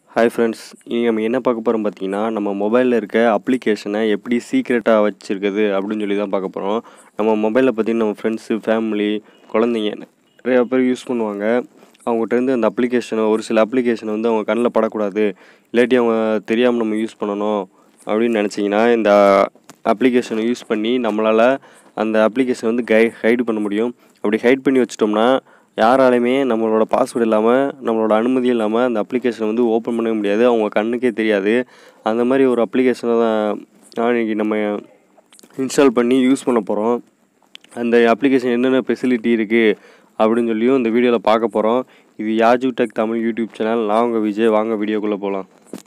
hi friends இனி நம்ம என்ன பார்க்க போகிறோம் பார்த்தீங்கன்னா நம்ம மொபைலில் இருக்க அப்ளிகேஷனை எப்படி சீக்ரெட்டாக வச்சுருக்குது அப்படின்னு சொல்லி தான் பார்க்க போகிறோம் நம்ம மொபைலில் பார்த்தீங்கன்னா நம்ம ஃப்ரெண்ட்ஸு ஃபேமிலி குழந்தைங்க நிறையா பேர் யூஸ் பண்ணுவாங்க அவங்ககிட்டருந்து அந்த அப்ளிகேஷனை ஒரு சில அப்ளிகேஷனை வந்து அவங்க கண்ணில் படக்கூடாது இல்லாட்டி அவங்க தெரியாமல் நம்ம யூஸ் பண்ணணும் அப்படின்னு நினச்சிங்கன்னா இந்த அப்ளிகேஷனை யூஸ் பண்ணி நம்மளால் அந்த அப்ளிகேஷனை வந்து கை ஹைடு பண்ண முடியும் அப்படி ஹைட் பண்ணி வச்சிட்டோம்னா யாராலையுமே நம்மளோட பாஸ்வேர்டு இல்லாமல் நம்மளோட அனுமதி இல்லாமல் அந்த அப்ளிகேஷனை வந்து ஓப்பன் பண்ணவே முடியாது அவங்க கண்ணுக்கே தெரியாது அந்த மாதிரி ஒரு அப்ளிகேஷனை தான் நாளைக்கு நம்ம இன்ஸ்டால் பண்ணி யூஸ் பண்ண போகிறோம் அந்த அப்ளிகேஷன் என்னென்ன ஃபெசிலிட்டி இருக்குது அப்படின்னு சொல்லியும் இந்த வீடியோவில் பார்க்க போகிறோம் இது யாஜு டெக் தமிழ் யூடியூப் சேனல் நான் உங்கள் விஜய் வாங்க வீடியோக்குள்ளே போகலாம்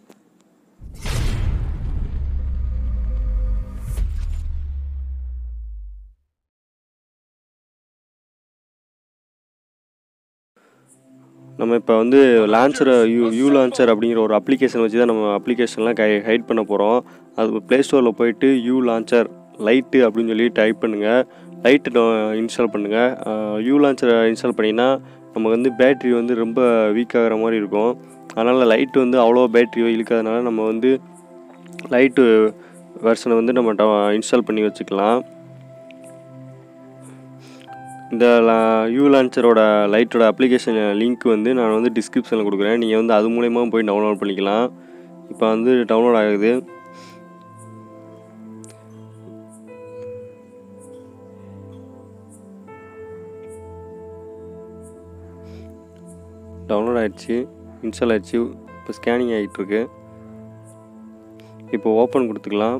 நம்ம இப்போ வந்து லான்ச்சர் யூ யூ லான்ச்சர் அப்படிங்கிற ஒரு அப்ளிகேஷன் வச்சு தான் நம்ம அப்ளிகேஷன்லாம் கை ஹைட் பண்ண போகிறோம் அது ப்ளே ஸ்டோரில் போயிட்டு யூ லான்ச்சர் லைட்டு அப்படின்னு சொல்லி டைப் பண்ணுங்கள் லைட்டு இன்ஸ்டால் பண்ணுங்கள் யூ லான்ச்சரை இன்ஸ்டால் பண்ணிங்கன்னா நமக்கு வந்து பேட்ரி வந்து ரொம்ப வீக் ஆகிற மாதிரி இருக்கும் அதனால் லைட்டு வந்து அவ்வளோ பேட்ரி இழுக்காதனால நம்ம வந்து லைட்டு வெர்ஷனை வந்து நம்ம இன்ஸ்டால் பண்ணி வச்சுக்கலாம் இந்த யூ லான்ச்சரோட லைட்டோட அப்ளிகேஷன் லிங்க் வந்து நான் வந்து டிஸ்கிரிப்ஷனில் கொடுக்குறேன் நீங்கள் வந்து அது மூலயமா போய் டவுன்லோட் பண்ணிக்கலாம் இப்போ வந்து டவுன்லோட் ஆகுது டவுன்லோட் ஆகிடுச்சு இன்ஸ்டால் ஆகிடுச்சு இப்போ ஸ்கேனிங் ஆகிட்டுருக்கு இப்போ ஓப்பன் கொடுத்துக்கலாம்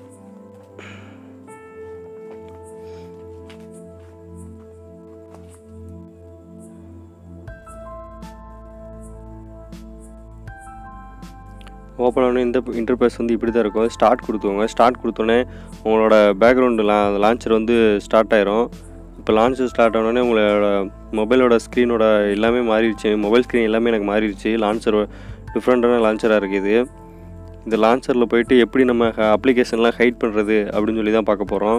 ஓப்பன் ஆன இந்த இன்டர்பேஸ் வந்து இப்படி தான் இருக்கும் ஸ்டார்ட் கொடுத்துவோங்க ஸ்டார்ட் கொடுத்தோன்னே உங்களோட பேக்ரவுண்டு லா லான்ச்சர் வந்து ஸ்டார்ட் ஆயிரும் இப்போ லான்ச்சர் ஸ்டார்ட் ஆனோடனே உங்களோட மொபைலோட ஸ்க்ரீனோட எல்லாமே மாறிடுச்சு மொபைல் ஸ்க்ரீன் எல்லாமே எனக்கு மாறிடுச்சு லான்ச்சர் டிஃப்ரெண்ட்டான லான்ச்சராக இருக்குது இந்த லான்ச்சரில் போயிட்டு எப்படி நம்ம அப்ளிகேஷன்லாம் ஹைட் பண்ணுறது அப்படின்னு சொல்லி தான் பார்க்க போகிறோம்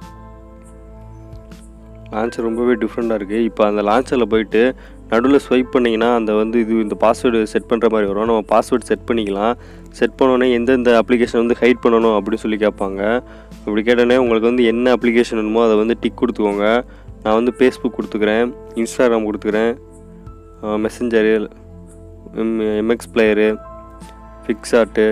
லான்ச்சர் ரொம்பவே டிஃப்ரெண்ட்டாக இருக்குது இப்போ அந்த லான்ச்சரில் போயிட்டு நடுவில் ஸ்வைப் பண்ணிங்கன்னா அந்த வந்து இது இந்த பாஸ்வேர்டு செட் பண்ணுற மாதிரி வரும் நம்ம பாஸ்வேர்டு செட் பண்ணிக்கலாம் செட் பண்ணோன்னே எந்தெந்த அப்ளிகேஷன் வந்து ஹைட் பண்ணணும் அப்படின்னு சொல்லி கேட்பாங்க அப்படி கேட்டோன்னே உங்களுக்கு வந்து என்ன அப்ளிகேஷன் வேணுமோ அதை வந்து டிக் கொடுத்துக்கோங்க நான் வந்து ஃபேஸ்புக் கொடுத்துக்கிறேன் இன்ஸ்டாகிராம் கொடுத்துக்கிறேன் மெசஞ்சரு எம்எக்ஸ் பிளேயரு ஃபிக்ஸாட்டு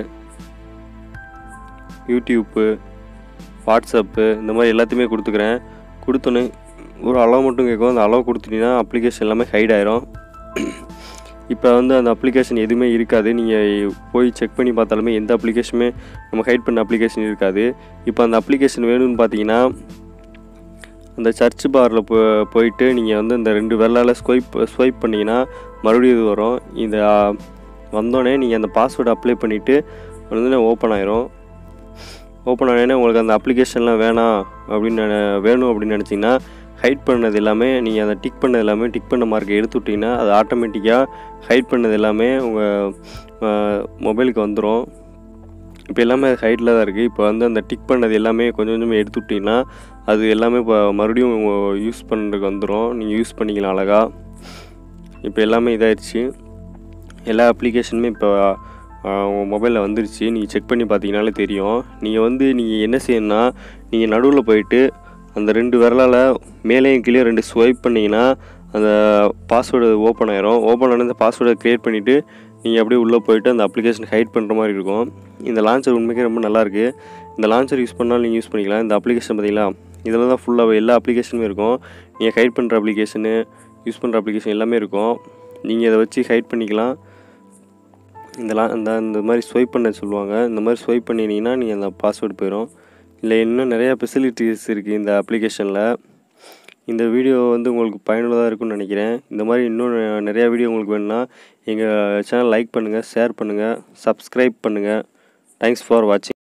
யூடியூப்பு வாட்ஸ்அப்பு இந்த மாதிரி எல்லாத்தையுமே கொடுத்துக்கிறேன் கொடுத்தோன்னே ஒரு அளவு மட்டும் கேட்கும் அந்த அளவு கொடுத்துட்டீங்கன்னா அப்ளிகேஷன் எல்லாமே ஹைட் ஆயிரும் இப்போ வந்து அந்த அப்ளிகேஷன் எதுவுமே இருக்காது நீங்கள் போய் செக் பண்ணி பார்த்தாலுமே எந்த அப்ளிகேஷனுமே நம்ம ஹைட் பண்ண அப்ளிகேஷன் இருக்காது இப்போ அந்த அப்ளிகேஷன் வேணும்னு பார்த்தீங்கன்னா அந்த சர்ச் பாரில் போ போயிட்டு நீங்கள் வந்து இந்த ரெண்டு வெள்ளால் ஸ்வைப் ஸ்வைப் பண்ணிங்கன்னா மறுபடியும் இது வரும் இந்த வந்தோடனே நீங்கள் அந்த பாஸ்வேர்டு அப்ளை பண்ணிவிட்டு வந்து ஓப்பன் ஆயிரும் ஓப்பன் ஆனோடனே உங்களுக்கு அந்த அப்ளிகேஷன்லாம் வேணாம் அப்படின்னு வேணும் அப்படின்னு நினச்சிங்கன்னா ஹைட் பண்ணது எல்லாமே நீங்கள் அந்த டிக் பண்ணது எல்லாமே டிக் பண்ண மார்க்கை எடுத்து விட்டிங்கன்னா அது ஆட்டோமேட்டிக்காக ஹைட் பண்ணது எல்லாமே உங்கள் மொபைலுக்கு வந்துடும் இப்போ எல்லாமே அது ஹைட்டில் தான் இருக்குது இப்போ வந்து அந்த டிக் பண்ணது எல்லாமே கொஞ்சம் கொஞ்சமாக எடுத்து விட்டிங்கன்னா அது எல்லாமே இப்போ மறுபடியும் யூஸ் பண்ணுறதுக்கு வந்துடும் நீங்கள் யூஸ் பண்ணிக்கலாம் அழகாக இப்போ எல்லாமே இதாகிடுச்சு எல்லா அப்ளிகேஷனுமே இப்போ உங்கள் மொபைலில் வந்துருச்சு நீங்கள் செக் பண்ணி பார்த்தீங்கனாலே தெரியும் நீங்கள் வந்து நீங்கள் என்ன செய்யணும்னா நீங்கள் நடுவில் போயிட்டு அந்த ரெண்டு விரலால் மேலேயும் கீழே ரெண்டு ஸ்வைப் பண்ணிங்கன்னா அந்த பாஸ்வேர்டு ஓப்பன் ஆயிரும் ஓப்பன் ஆன அந்த பாஸ்வேர்டை க்ரியேட் பண்ணிவிட்டு நீங்கள் அப்படியே உள்ளே போயிட்டு அந்த அப்ளிகேஷன் ஹைட் பண்ணுற மாதிரி இருக்கும் இந்த லான்ச்சர் உண்மைக்கே ரொம்ப நல்லாயிருக்கு இந்த லான்ச்சர் யூஸ் பண்ணாலும் நீங்கள் யூஸ் பண்ணிக்கலாம் இந்த அப்ளிகேஷன் பார்த்தீங்களா இதில் தான் ஃபுல்லாக எல்லா அப்ளிகேஷனுமே இருக்கும் நீங்கள் ஹைட் பண்ணுற அப்ளிகேஷனு யூஸ் பண்ணுற அப்ளிகேஷன் எல்லாமே இருக்கும் நீங்கள் இதை வச்சு ஹைட் பண்ணிக்கலாம் இந்த லா இந்த இந்த மாதிரி ஸ்வைப் பண்ண சொல்லுவாங்க இந்த மாதிரி ஸ்வைப் பண்ணினீங்கன்னா நீங்கள் அந்த பாஸ்வேர்டு போயிடும் இல்லை இன்னும் நிறையா ஃபெசிலிட்டிஸ் இருக்குது இந்த அப்ளிகேஷனில் இந்த வீடியோ வந்து உங்களுக்கு பயனுள்ளதாக இருக்கும்னு நினைக்கிறேன் இந்த மாதிரி இன்னும் நிறையா வீடியோ உங்களுக்கு வேணும்னா எங்கள் சேனல் லைக் பண்ணுங்கள் ஷேர் பண்ணுங்கள் சப்ஸ்கிரைப் பண்ணுங்கள் தேங்க்ஸ் ஃபார் வாட்சிங்